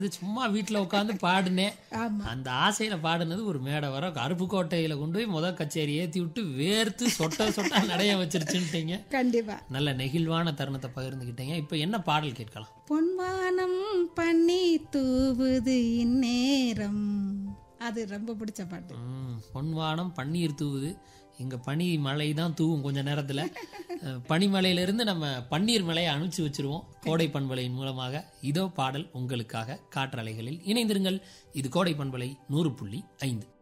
இது சும்மா வீட்டில் உட்காந்து பாடினேன் ஆமா அந்த ஆசையில பாடினது ஒரு மேடை வர அருப்புக்கோட்டையில கொண்டு போய் முத கச்சேரி ஏத்தி விட்டு வேர்த்து சொட்ட சொட்ட நடைய வச்சிருச்சுன்ட்டீங்க கண்டிப்பா நல்ல நெகிழ்வான தருணத்தை பகிர்ந்துக்கிட்டீங்க இப்போ என்ன பாடல் கேட்கலாம் பொன்வானம் பண்ணி தூவுது இந்நேரம் அது ரொம்ப பிடிச்ச பாட்டு ம், பொன்வானம் பன்னீர் தூவுது இங்க பனி மழை தான் தூவும் கொஞ்ச நேரத்துல அஹ், பனிமலையிலிருந்து நம்ம பன்னீர் மலையை அனுப்பிச்சு வச்சிருவோம் கோடை பண்பலையின் மூலமாக இதோ பாடல் உங்களுக்காக காற்றலைகளில் இணைந்திருங்கள் இது கோடை பண்பலை நூறு புள்ளி ஐந்து